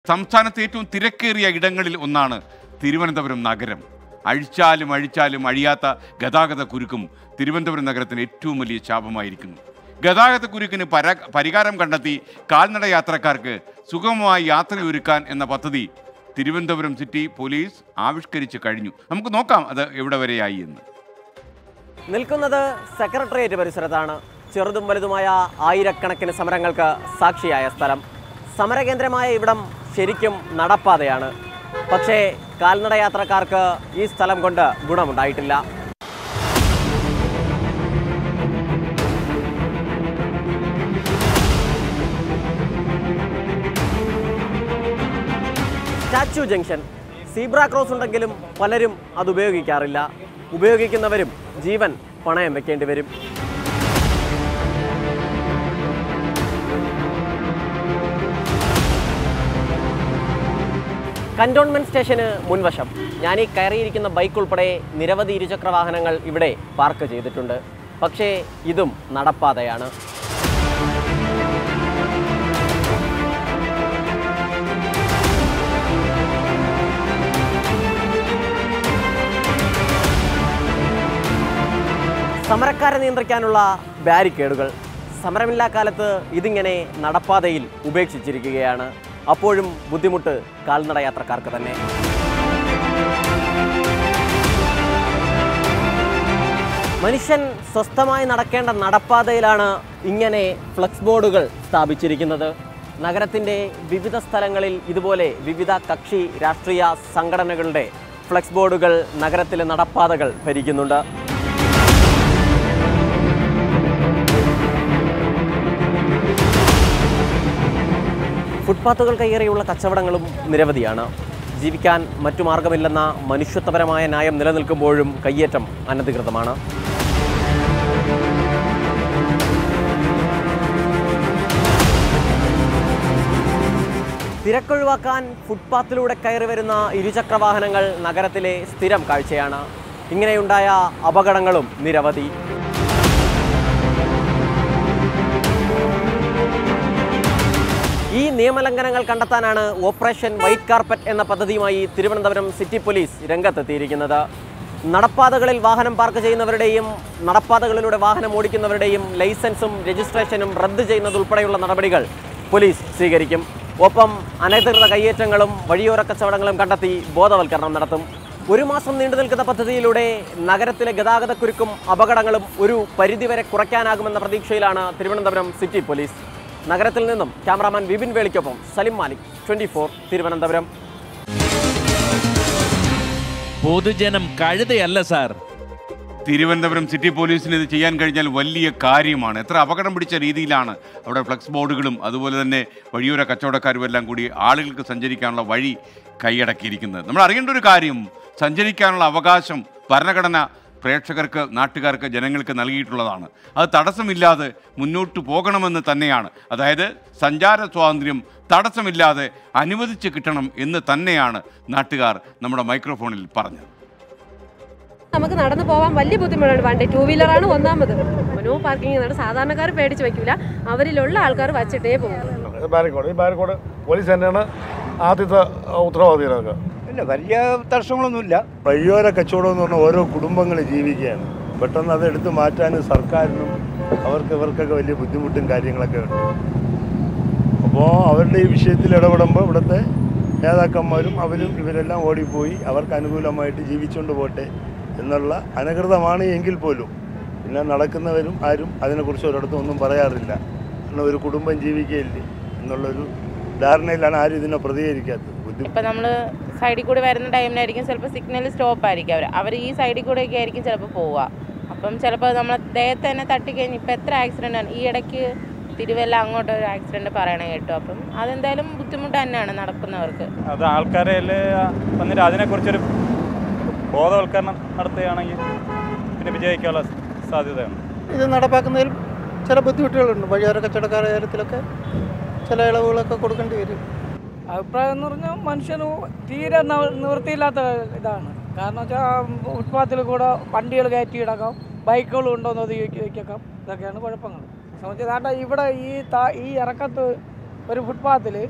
സംസ്ഥാനത്തെ ഏറ്റവും തിരക്കേറിയ ഇടങ്ങളിൽ ഒന്നാണ് തിരുവനന്തപുരം നഗരം അഴിച്ചാലും അഴിച്ചാലും അഴിയാത്ത ഗതാഗത കുരുക്കും തിരുവനന്തപുരം നഗരത്തിന് ഏറ്റവും വലിയ ശാപമായിരിക്കുന്നു ഗതാഗത കുരുക്കിന് പര പരിഹാരം കണ്ടെത്തി കാൽനട യാത്രക്കാർക്ക് സുഗമമായി യാത്രയൊരുക്കാൻ എന്ന പദ്ധതി തിരുവനന്തപുരം സിറ്റി പോലീസ് ആവിഷ്കരിച്ച് കഴിഞ്ഞു നമുക്ക് നോക്കാം അത് എവിടെ വരെയായി എന്ന് നിൽക്കുന്നത് സെക്രട്ടേറിയറ്റ് പരിസരത്താണ് ചെറുതും വലുതുമായ ആയിരക്കണക്കിന് സമരങ്ങൾക്ക് സാക്ഷിയായ സ്ഥലം സമരകേന്ദ്രമായ ഇവിടം ശരിക്കും നടപ്പാതയാണ് പക്ഷേ കാൽനട യാത്രക്കാർക്ക് ഈ സ്ഥലം കൊണ്ട് ഗുണമുണ്ടായിട്ടില്ല സ്റ്റാച്യു ജംഗ്ഷൻ സീബ്ര ക്രോസ് ഉണ്ടെങ്കിലും പലരും അത് ഉപയോഗിക്കാറില്ല ഉപയോഗിക്കുന്നവരും ജീവൻ പണയം വെക്കേണ്ടി വരും കന്റോൺമെന്റ് സ്റ്റേഷന് മുൻവശം ഞാൻ ഈ കയറിയിരിക്കുന്ന ബൈക്ക് ഉൾപ്പെടെ നിരവധി ഇരുചക്ര വാഹനങ്ങൾ ഇവിടെ പാർക്ക് ചെയ്തിട്ടുണ്ട് പക്ഷേ ഇതും നടപ്പാതയാണ് സമരക്കാരെ നിയന്ത്രിക്കാനുള്ള ബാരിക്കേഡുകൾ സമരമില്ലാ കാലത്ത് ഇതിങ്ങനെ നടപ്പാതയിൽ ഉപേക്ഷിച്ചിരിക്കുകയാണ് അപ്പോഴും ബുദ്ധിമുട്ട് കാൽനട യാത്രക്കാർക്ക് തന്നെ മനുഷ്യൻ സ്വസ്ഥമായി നടക്കേണ്ട നടപ്പാതയിലാണ് ഇങ്ങനെ ഫ്ലക്സ് ബോർഡുകൾ സ്ഥാപിച്ചിരിക്കുന്നത് നഗരത്തിൻ്റെ വിവിധ സ്ഥലങ്ങളിൽ ഇതുപോലെ വിവിധ കക്ഷി രാഷ്ട്രീയ സംഘടനകളുടെ ഫ്ലക്സ് ബോർഡുകൾ നഗരത്തിലെ നടപ്പാതകൾ ഭരിക്കുന്നുണ്ട് ഫുട്പാത്തുകൾ കയ്യേറിയുള്ള കച്ചവടങ്ങളും നിരവധിയാണ് ജീവിക്കാൻ മറ്റു മാർഗമില്ലെന്ന മനുഷ്യത്വപരമായ ന്യായം നിലനിൽക്കുമ്പോഴും കയ്യേറ്റം അനധികൃതമാണ് തിരക്കൊഴിവാക്കാൻ ഫുട്പാത്തിലൂടെ കയറി വരുന്ന ഇരുചക്ര വാഹനങ്ങൾ നഗരത്തിലെ സ്ഥിരം കാഴ്ചയാണ് ഇങ്ങനെയുണ്ടായ അപകടങ്ങളും നിരവധി ഈ നിയമലംഘനങ്ങൾ കണ്ടെത്താനാണ് ഓപ്പറേഷൻ വൈറ്റ് കാർപ്പറ്റ് എന്ന പദ്ധതിയുമായി തിരുവനന്തപുരം സിറ്റി പോലീസ് രംഗത്തെത്തിയിരിക്കുന്നത് നടപ്പാതകളിൽ വാഹനം പാർക്ക് ചെയ്യുന്നവരുടെയും നടപ്പാതകളിലൂടെ വാഹനം ഓടിക്കുന്നവരുടെയും ലൈസൻസും രജിസ്ട്രേഷനും റദ്ദ് ചെയ്യുന്നതുൾപ്പെടെയുള്ള നടപടികൾ പോലീസ് സ്വീകരിക്കും ഒപ്പം അനധികൃത കയ്യേറ്റങ്ങളും വഴിയോര കച്ചവടങ്ങളും കണ്ടെത്തി ബോധവൽക്കരണം നടത്തും ഒരു മാസം നീണ്ടു നിൽക്കുന്ന പദ്ധതിയിലൂടെ നഗരത്തിലെ ഗതാഗതക്കുരുക്കും അപകടങ്ങളും ഒരു പരിധിവരെ കുറയ്ക്കാനാകുമെന്ന പ്രതീക്ഷയിലാണ് തിരുവനന്തപുരം സിറ്റി പോലീസ് നഗരത്തിൽ നിന്നും ക്യാമറാമാൻ വിപിൻ വേളിക്കൊപ്പം സലിം മാലിക് ട്വന്റി തിരുവനന്തപുരം പൊതുജനം കഴുതയല്ല സാർ തിരുവനന്തപുരം സിറ്റി പോലീസിന് ഇത് ചെയ്യാൻ കഴിഞ്ഞാൽ വലിയ കാര്യമാണ് എത്ര അപകടം പിടിച്ച രീതിയിലാണ് അവിടെ ഫ്ലക്സ് ബോർഡുകളും അതുപോലെ തന്നെ വഴിയോര കച്ചവടക്കാരും എല്ലാം കൂടി ആളുകൾക്ക് സഞ്ചരിക്കാനുള്ള വഴി കൈയടക്കിയിരിക്കുന്നത് നമ്മൾ അറിയേണ്ട ഒരു കാര്യം സഞ്ചരിക്കാനുള്ള അവകാശം ഭരണഘടന പ്രേക്ഷകർക്ക് നാട്ടുകാർക്ക് ജനങ്ങൾക്ക് നൽകിയിട്ടുള്ളതാണ് അത് തടസ്സമില്ലാതെ മുന്നോട്ട് പോകണമെന്ന് തന്നെയാണ് അതായത് സഞ്ചാര സ്വാതന്ത്ര്യം തടസ്സമില്ലാതെ അനുവദിച്ച് കിട്ടണം എന്ന് തന്നെയാണ് നാട്ടുകാർ നമ്മുടെ മൈക്രോഫോണിൽ പറഞ്ഞത് നമുക്ക് നടന്നു പോകാൻ വലിയ ബുദ്ധിമുട്ടുണ്ട് വണ്ടി ടൂ വീലറാണ് ഒന്നാമത് നോ പാർക്കിംഗ് എന്നാണ് സാധാരണക്കാർ പേടിച്ച് വയ്ക്കില്ല അവരിലുള്ള ആൾക്കാർ വച്ചിട്ടേ പോകും ബാരിക്കോട് ഈ ബാരിക്കോട് പോലീസ് തന്നെയാണ് ആദ്യത്തെ ഉത്തരവാദികളൊക്കെ ഇല്ല വലിയ തടസ്സങ്ങളൊന്നുമില്ല വഴിയോര കച്ചവടം എന്ന് പറഞ്ഞാൽ ഓരോ കുടുംബങ്ങൾ ജീവിക്കുകയാണ് പെട്ടെന്ന് അത് എടുത്തു മാറ്റാൻ സർക്കാരിനും അവർക്ക് ഇവർക്കൊക്കെ വലിയ ബുദ്ധിമുട്ടും കാര്യങ്ങളൊക്കെ ഉണ്ട് അപ്പോൾ അവരുടെ ഈ വിഷയത്തിൽ ഇടപെടുമ്പോൾ ഇവിടുത്തെ നേതാക്കന്മാരും അവരും ഇവരെല്ലാം ഓടിപ്പോയി അവർക്ക് അനുകൂലമായിട്ട് ജീവിച്ചുകൊണ്ട് പോട്ടെ എന്നുള്ള അനധികൃതമാണ് എങ്കിൽ പോലും പിന്നെ നടക്കുന്നവരും ആരും അതിനെക്കുറിച്ച് ഒരിടത്തും ഒന്നും പറയാറില്ല കാരണം ഒരു കുടുംബം ജീവിക്കുകയില്ലേ എന്നുള്ളൊരു ധാരണയിലാണ് ആരും ഇതിനെ പ്രതികരിക്കാത്തത് ബുദ്ധി ഇപ്പം നമ്മൾ സൈഡിൽ കൂടി വരുന്ന ടൈമിലായിരിക്കും ചിലപ്പോൾ സിഗ്നൽ സ്റ്റോപ്പ് ആയിരിക്കും അവർ അവർ ഈ സൈഡിൽ കൂടെ ഒക്കെ ആയിരിക്കും ചിലപ്പോൾ പോവുക അപ്പം ചിലപ്പോൾ നമ്മൾ ദേഹത്ത് തന്നെ തട്ടിക്കഴിഞ്ഞ് ഇപ്പം എത്ര ആക്സിഡൻ്റ് ആണ് ഈ ഇടയ്ക്ക് തിരുവല്ല അങ്ങോട്ട് ഒരു ആക്സിഡൻറ്റ് പറയണ കേട്ടു അപ്പം അതെന്തായാലും ബുദ്ധിമുട്ട് തന്നെയാണ് നടക്കുന്നവർക്ക് അത് ആൾക്കാരെ വന്നിട്ട് അതിനെക്കുറിച്ചൊരു ബോധവൽക്കരണം നടത്തുകയാണെങ്കിൽ പിന്നെ വിജയിക്കാനുള്ള സാധ്യതയുണ്ട് ഇത് നടപ്പാക്കുന്നതിൽ ചില ബുദ്ധിമുട്ടുകളുണ്ട് വഴിയോര കച്ചവടക്കാരുടെ കാര്യത്തിലൊക്കെ ചില ഇളവുകളൊക്കെ കൊടുക്കേണ്ടി വരും അഭിപ്രായം എന്ന് പറഞ്ഞാൽ മനുഷ്യന് തീരെ നിവ- നിവൃത്തിയില്ലാത്ത ഇതാണ് കാരണം വെച്ചാൽ ഫുട്പാത്തിൽ കൂടെ വണ്ടികൾ കയറ്റി ഇടക്കാം ബൈക്കുകൾ കൊണ്ടുവന്ന് ഒതുക്കി വയ്ക്കാം ഇതൊക്കെയാണ് കുഴപ്പങ്ങൾ സംബന്ധിച്ച് കാരണം ഇവിടെ ഈ താ ഈ ഇറക്കത്ത് ഒരു ഫുട്പാത്തിൽ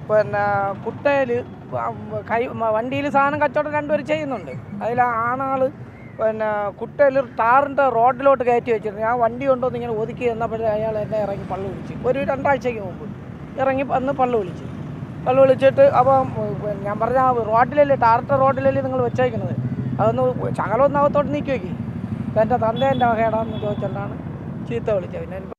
പിന്നെ കുട്ടയിൽ കൈ വണ്ടിയിൽ സാധനം കച്ചവടം രണ്ടുപേരും ചെയ്യുന്നുണ്ട് അതിൽ ആണാൾ പിന്നെ കുട്ടയിൽ ടാറിൻ്റെ റോഡിലോട്ട് കയറ്റി വെച്ചിരുന്നു ഞാൻ വണ്ടി കൊണ്ടുവന്ന് ഇങ്ങനെ ഒതുക്കി എന്നപ്പോഴേ അയാൾ എന്നെ ഇറങ്ങി പള്ളു വിളിച്ചു ഒരു രണ്ടാഴ്ചയ്ക്ക് മുമ്പ് ഇറങ്ങി വന്ന് പള്ളു വിളിച്ചു പള്ളു വിളിച്ചിട്ട് അപ്പം ഉം, ഞാൻ പറഞ്ഞ ആ റോഡിലല്ലേ ടാറിൻ്റെ റോഡിലല്ലേ നിങ്ങൾ വെച്ചേക്കുന്നത് അതൊന്ന് ശകലം ഒന്ന് അകത്തോട്ട് നീക്കി വയ്ക്കി എൻ്റെ തന്തേൻ്റെ വകയാടാന്ന് ചോദിച്ചുകൊണ്ടാണ് ചീത്ത വിളിച്ചത് പിന്നെ